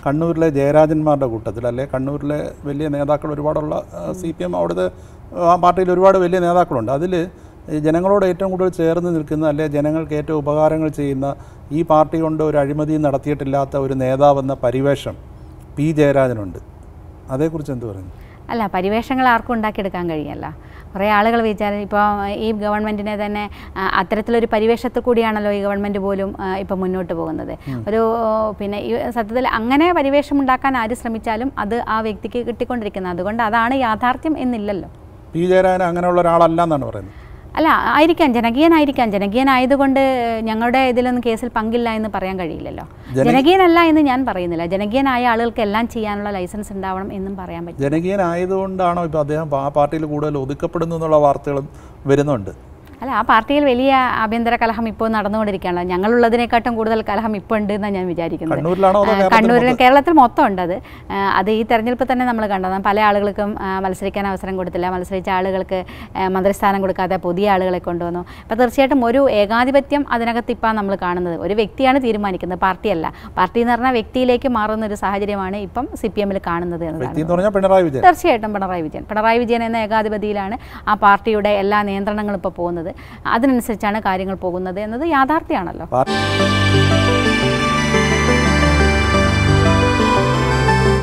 കണ്ണൂരിലെ ജയരാജന്മാരുടെ കൂട്ടത്തിൽ അല്ലെ കണ്ണൂരിലെ വലിയ നേതാക്കൾ ഒരുപാടുള്ള സി പി എം അവിടുത്തെ ആ പാർട്ടിയിൽ ഒരുപാട് വലിയ നേതാക്കളുണ്ട് അതിൽ ജനങ്ങളോട് ഏറ്റവും കൂടുതൽ ചേർന്ന് നിൽക്കുന്ന അല്ലെ ജനങ്ങൾക്ക് ഏറ്റവും ഉപകാരങ്ങൾ ചെയ്യുന്ന ഈ പാർട്ടി കൊണ്ട് ഒരു അഴിമതി നടത്തിയിട്ടില്ലാത്ത ഒരു നേതാവെന്ന പരിവേഷം പി ജയരാജനുണ്ട് അതേക്കുറിച്ച് എന്ത് പറയുന്നു അല്ല പരിവേഷങ്ങൾ ആർക്കും ഉണ്ടാക്കിയെടുക്കാൻ കഴിയല്ല കുറേ ആളുകൾ വിചാരം ഇപ്പോൾ ഈ ഗവൺമെൻറ്റിനെ തന്നെ ആ, അത്തരത്തിലൊരു പരിവേഷത്തിൽ കൂടിയാണല്ലോ ഈ ഗവൺമെൻറ് പോലും ഇപ്പോൾ മുന്നോട്ട് പോകുന്നത് ഒരു പിന്നെ ഈ സത്യത്തിൽ അങ്ങനെ പരിവേഷം ഉണ്ടാക്കാൻ ആര് ശ്രമിച്ചാലും അത് ആ വ്യക്തിക്ക് കിട്ടിക്കൊണ്ടിരിക്കുന്നത് അതുകൊണ്ട് അതാണ് യാഥാർത്ഥ്യം എന്നില്ലല്ലോ പി ജയരാജൻ അങ്ങനെയുള്ള ഒരാളല്ല എന്നാണ് പറയുന്നത് അല്ല ആയിരിക്കാം ജനകീയനായിരിക്കാം ജനകീയനായതുകൊണ്ട് ഞങ്ങളുടെ ഇതിലൊന്നും കേസിൽ പങ്കില്ല എന്ന് പറയാൻ കഴിയില്ലല്ലോ ജനകീയനല്ല എന്ന് ഞാൻ പറയുന്നില്ല ജനകീയനായ ആളുകൾക്ക് എല്ലാം ചെയ്യാനുള്ള ലൈസൻസ് ഉണ്ടാവണം എന്നും പറയാൻ പറ്റും ജനകീയനായതുകൊണ്ടാണോ ഇപ്പോൾ അദ്ദേഹം ആ പാർട്ടിയിൽ കൂടുതൽ ഒതുക്കപ്പെടുന്നു എന്നുള്ള വാർത്തകളും വരുന്നുണ്ട് അല്ല ആ പാർട്ടിയിൽ വലിയ ആഭ്യന്തര കലഹം ഇപ്പോൾ നടന്നുകൊണ്ടിരിക്കുകയാണല്ലോ ഞങ്ങളുള്ളതിനെക്കാട്ടും കൂടുതൽ കലഹം ഇപ്പോൾ ഉണ്ട് എന്നാണ് ഞാൻ വിചാരിക്കുന്നത് കണ്ണൂരിലാണോ അതോ ആ, കേരളത്തിൽ കണ്ണൂരിൽ കേരളത്തിൽ മൊത്തം ഉണ്ട് അത് ആ, അത് ഈ തെരഞ്ഞെടുപ്പിൽ തന്നെ നമ്മൾ കണ്ടതാണ് പല ആളുകൾക്കും ആ, മത്സരിക്കാൻ അവസരം കൊടുത്തില്ല മത്സരിച്ച ആളുകൾക്ക് ആ, മന്ത്രിസ്ഥാനം കൊടുക്കാതെ പുതിയ ആളുകളെ കൊണ്ടുവന്നു അപ്പോൾ തീർച്ചയായിട്ടും ഒരു ഏകാധിപത്യം അതിനകത്ത് ഇപ്പം നമ്മൾ കാണുന്നത് ഒരു വ്യക്തിയാണ് തീരുമാനിക്കുന്നത് പാർട്ടിയല്ല പാർട്ടി എന്ന് പറഞ്ഞാൽ വ്യക്തിയിലേക്ക് മാറുന്ന ഒരു സാഹചര്യമാണ് ഇപ്പം സി പി എമ്മിൽ കാണുന്നത് എന്നതാണ് വ്യക്തി എന്ന് പറഞ്ഞാൽ പിണറായി വിജയൻ തീർച്ചയായിട്ടും പിണറായി വിജയൻ പിണറായി വിജയൻ എന്ന ഏകാധിപതിയിലാണ് ആ പാർട്ടിയുടെ എല്ലാ നിയന്ത്രണങ്ങളും ഇപ്പോൾ പോകുന്നത് അതിനനുസരിച്ചാണ് കാര്യങ്ങൾ പോകുന്നത് എന്നത് യാഥാർത്ഥ്യമാണല്ലോ പാർട്ടി